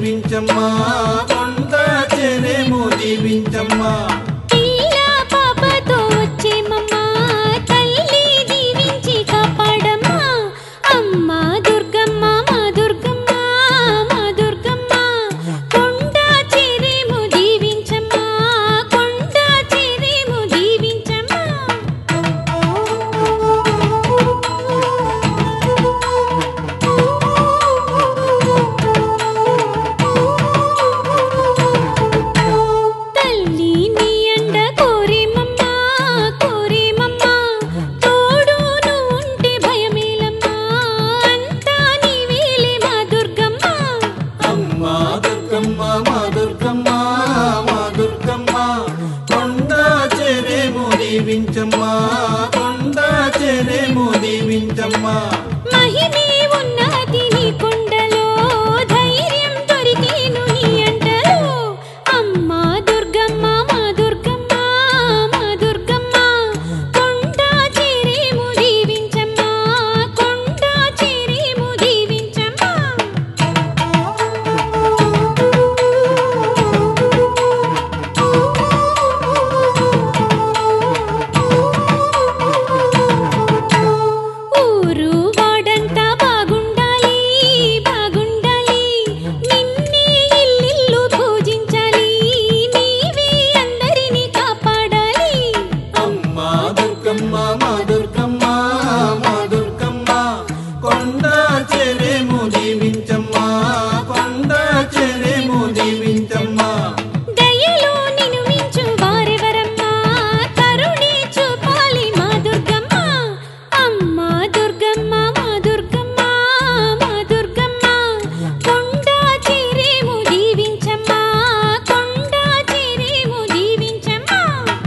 దీవించమ్మా కొండ చెరేము దీవించమ్మా పిల్ల పాపతో వచ్చేమమ్మా తల్లి దీవించి కాపాడమ్మా అమ్మా దుర్గమ్మ మా దుర్గమ్మ మా దుర్గమ్మ కొండ చెరేము దీవించమ్మా కొండ చెరేము దీవించమ్మా తల్లి నీ అండ కోరేమమ్మా కోరేమమ్మా తోడు ఉంటే భయమేలమ్మా అంతా నీవేలే మా దుర్గమ్మ అమ్మా దుర్గమ్మ మా దుర్గమ్మ మా దుర్గమ్మ కొండ చెరేము దీవించమ్మా కొండ చెరేము దీవించమ్మా మహిమే ఉన్నది నీ కొండలో ధైర్యం దొరికేను నీ అంటలో అమ్మా దుర్గమ్మ మా దుర్గమ్మ మా దుర్గమ్మ కొండ చేరేము దీవించమ్మా కొండ చేరేము దీవించమ్మా ఊరు వాడంతా బాగుండాలి బాగుండాలి నిన్నే ఇల్లిల్లు పూజించాలి నీవే అందరినీ కాపాడాలి అమ్మా దుర్గమ్మ మా దుర్గమ్మ మా దుర్గమ్మ కొండ చెరేము దీవించమ్మా కొండ చెరేము దీవించమ్మా దయలో నిన్ను మించు వారెవరమ్మా కరుణే చూపాలి మా దుర్గమ్మ అమ్మా దుర్గమ్మ మా దుర్గమ్మ మా దుర్గమ్మ కొండ చేరేము దీవించమ్మా కొండ చేరేము దీవించమ్మా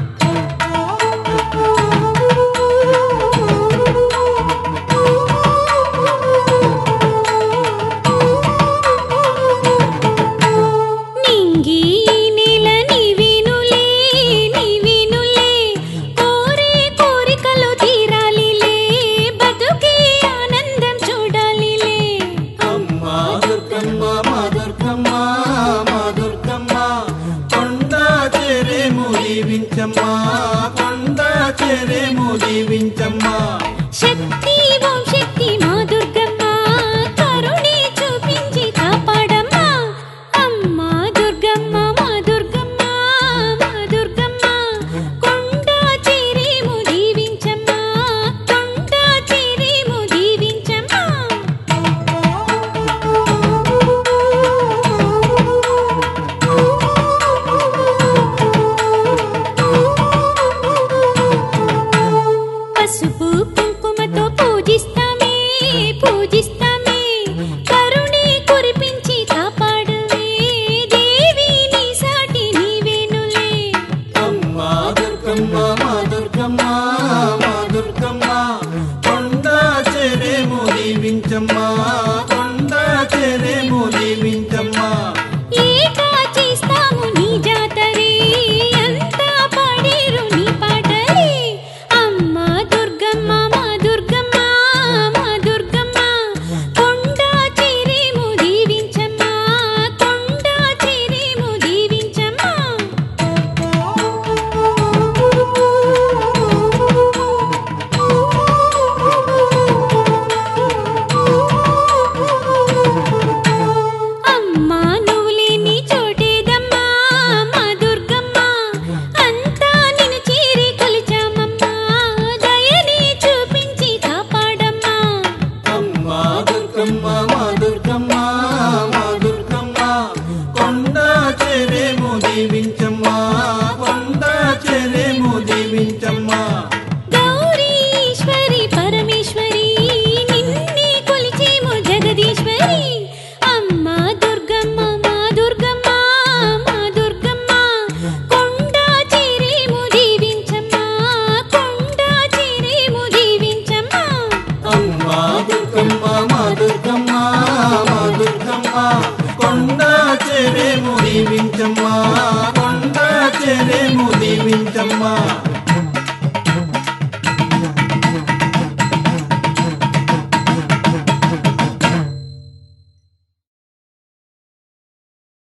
నింగి నేల నీవేనులే నీవేనులే కోరే కోరికలు తీరాలిలే బతుకే ఆనందం చూడాలిలే అమ్మా దుర్గమ్మ మా దుర్గమ్మ మా దుర్గమ్మ కొండ చెరేము దీవించమ్మా కొండ చెరేము దీవించమ్మా శక్తి ఓం శక్తి మా దుర్గమ్మ కరుణే చూపించి కాపాడమ్మా అమ్మా దుర్గమ్మ మా దుర్గమ్మ మా దుర్గమ్మ కొండ చేరేము దీవించమ్మా కొండ చేరేము దీవించమ్మా పసుపు కుంకుమతో పూజిస్తామే పూజిస్తామే కరుణే కురిపించి కాపాడువే దేవి నీ సాటి నీవేనులే అమ్మా దుర్గమ్మ మా దుర్గమ్మ మా దుర్గమ్మ కొండ చెరేము దీవించమ్మా కొండ చెరేము దీవించమ్మా ఏకా చేస్తాము నీ జాతరే అంతా పాడేరు నీ పాటలే అమ్మా దుర్గమ్మ మా దుర్గమ్మ మా దుర్గమ్మ కొండ చేరేము దీవించమ్మా కొండ చేరేము దీవించమ్మా అమ్మా నువ్వు లేని చోటేదమ్మా మా దుర్గమ్మ అంతా నిన్ను చేరి కొలిచామమ్మా దయని చూపించి కాపాడమ్మా అమ్మా దుర్గమ్మ మా దుర్గమ్మ మా దుర్గమ్మ కొండ చెరేము దీవించమ్మా కొండ చెరేము దీవించమ్మా గౌరీ ఈశ్వరి పరమేశ్వరి నిన్నే కొలిచేము జగదీశ్వరి అమ్మా దుర్గమ్మ మా దుర్గమ్మ మా దుర్గమ్మ కొండ చేరేము దీవించమ్మా కొండ చేరేము దీవించమ్మా అమ్మా దుర్గమ్మ మా దుర్గమ్మ మా దుర్గమ్మ కొండ చెరేము దీవించమ్మా